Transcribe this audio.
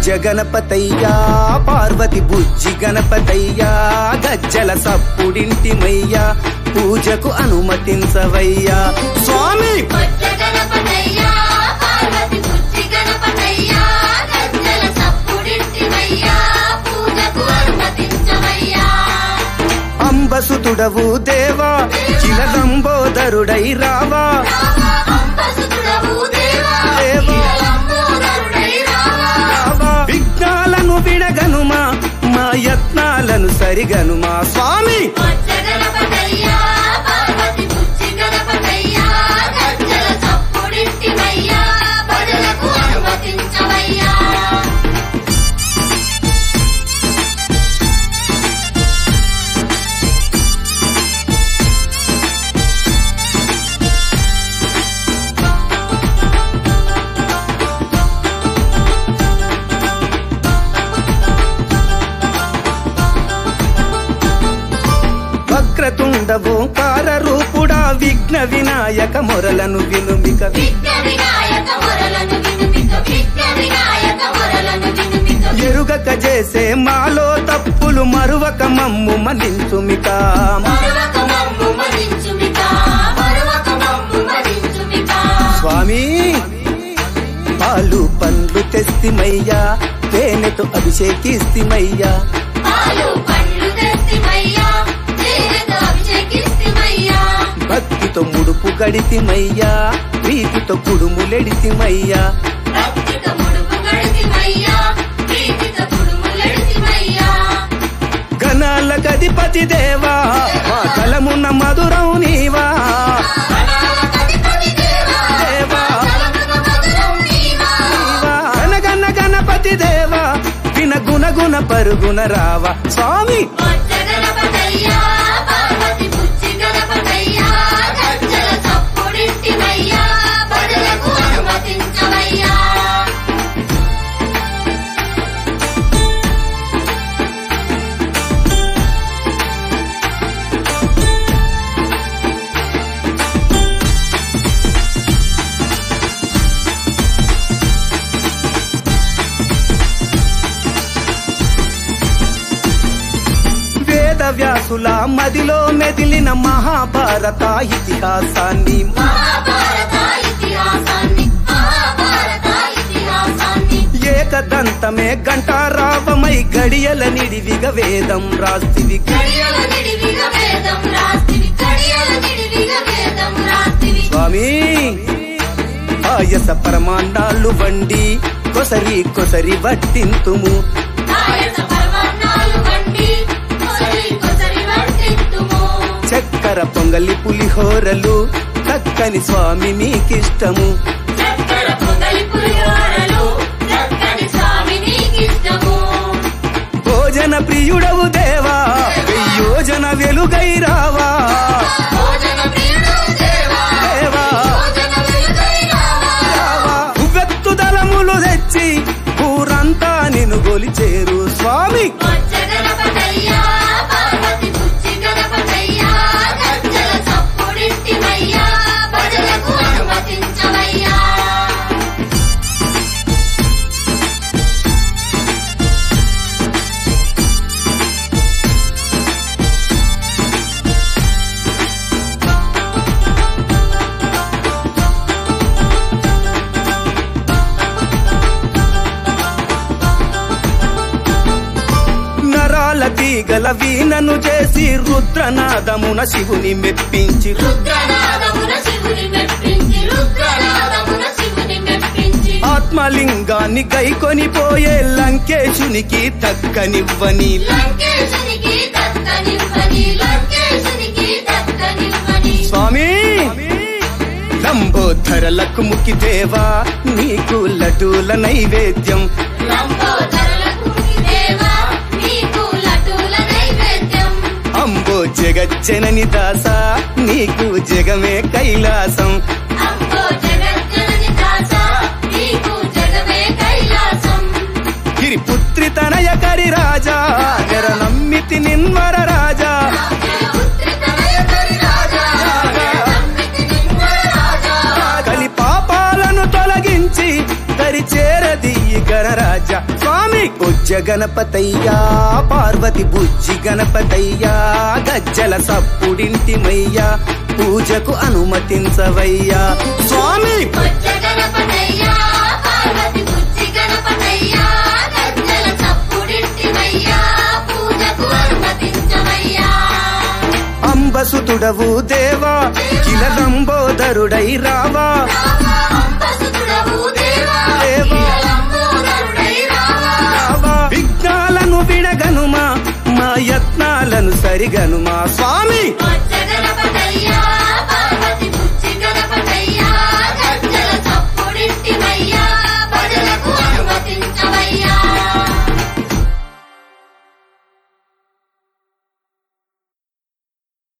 గణపతయ్యా పార్వతి బుజ్జి గణపతయ్యా గజ్జల సప్పుడింటిమయ్యా పూజకు అనుమతించవయ్యా స్వామి కొత్త గణపతయ్యా పార్వతి బుద్ధి గణపతయ్యా గజ్జల సప్పుడింటివయ్యా పూజకు అనుమతించవయ్యా అంబసుతుడవు దేవా చిలదంబోదరుడై రావా రావా అంబసుతుడవు దేవా దేవా. నీలంబోదరుడై రావా రావా విఘ్నాలను విడగనుమా మా యత్నాలను సరిగనుమా స్వామి కొత్త గణపతయ్యా పార్వతి బుద్ధి గణపతయ్యా గజ్జల సప్పుడింటివయ్యా భజనకు అనుమతించవయ్యా వక్రతుండ ఓంకార రూపుడా విఘ్న వినాయక మొరలను వినుమిక విఘ్న వినాయక మొరలను వినుమిక విఘ్న వినాయక మొరలను వినుమిక ఎరుగక చేసే మాలో తప్పులు మరువక మమ్ము మలించుమిక మరువక మమ్ము మరించుమిక మరువక మమ్ము మరించుమిక స్వామి పాలు పండ్లు తెస్తిమయ్యా తేనెతో అభిషేకిస్తిమయ్యా పాలు పండ్లు తెస్తిమయ్యా తేనెతో అభిషేకిస్తిమయ్యా భక్తితో ముడుపు గడితిమయ్యా ప్రీతితో కుడుములెడితిమయ్యా భక్తితో ముడుపు గడితిమయ్యా ప్రీతితో కుడుములెడితిమయ్యా గణాల గదిపతి దేవా మా కలమున్న మధురం నీవా అనాథపతి దేవా దేవా కలమున మధురం నీవా నీవా. గణగణ గణపతి దేవా విన గుణ గుణ పరుగున రావా స్వామి కొత్త గణపతయ్యా పార్వతి బుద్ధి గణపతయ్యా గజ్జల సప్పుడింటివయ్యా భజనకు అనుమతించవయ్యా వేద వ్యాసుల మదిలో మెదిలిన మహాభారత ఇతిహాసాన్ని మహాభారత ఇతిహాసాన్ని మహాభారత ఇతిహాసాన్ని ఏకదంతమే గంటారావమై గడియల నిడివిగ వేదం రాస్తివి గడియల నిడివిగ వేదం రాస్తివి గడియల నిడివిగ వేదం రాస్తివి స్వామి పాయస పరమాండాలు వండి కొసరి కొసరి వట్టింతుము ఆయత పరమాన్నాలు వండి కొసరి కొసరి వర్తిత్తుము చక్కెర పొంగలి పులిహోరలు చక్కని స్వామి మీకిష్టము చక్కెర పొంగలి పులిహోరలు చక్కని స్వామి నీకిష్టము భోజన ప్రియుడవు దేవా వెయ్యోజన వెలుగై రావా భోజన ప్రియుడు దేవా దేవా భోజన వెలుగై రావా రావా ఉవ్వెత్తు దళములు తెచ్చి ఊరంతా నిన్ను గొలిచేరు స్వామి కొత్త గణపతయ్యా పార్వతి బుద్ధి గణపతయ్యా గజ్జల సప్పుడింటివయ్యా భజనకు అనుమతించవయ్యా నరాల తీగల వీణను చేసి రుద్రనాదమున శివుని మెప్పించి రుద్రనాదమున శివుని మెప్పించి రుద్రనాదమున శివుని మెప్పించి ఆత్మలింగాన్ని గైకొని పోయే లంకేశునికి తక్కనివ్వని లంకేశునికి దక్కనివ్వని లంకేశునికి దక్కనివ్వని స్వామి లంబోధరలకు ముఖి దేవా నీకు లడ్డూల నైవేద్యం లంబోదరులకు దేవా నీకు లడ్డూల నైవేద్యం అంబో జగజ్జనని దాస నీకు జగమే కైలాసం అంబో జగజ్జనని దాస నీకు జగమే కైలాసం గిరిపుత్రి తనయ కరి రాజా నెర నమ్మితి నిన్వర రాజా పుత్రి తనయకరి రాజా నమ్మితి నిన్వర రాజా కలి పాపాలను తొలగించి దరి చేరదీయి గణరాజ స్వామి గణపతయ్యా పార్వతి బుజ్జి గణపతయ్యా గజ్జల సప్పుడింటిమయ్యా పూజకు అనుమతించవయ్యా స్వామి బొజ్జ గణపతయ్యా పార్వతి బుజ్జి గణపతయ్యా గజ్జల చప్పుడింటివయ్యా పూజకు అనుమతించవయ్యా అంబసుతుడవు దేవా కిలలంబోదరుడై రావా రావా అంబసుతుడవు దేవా దేవా. లంబోదరుడై రావా రావా విఘ్నాలను విడగనుమా మా యత్నాలను సరిగనుమా స్వామి బొజ్జ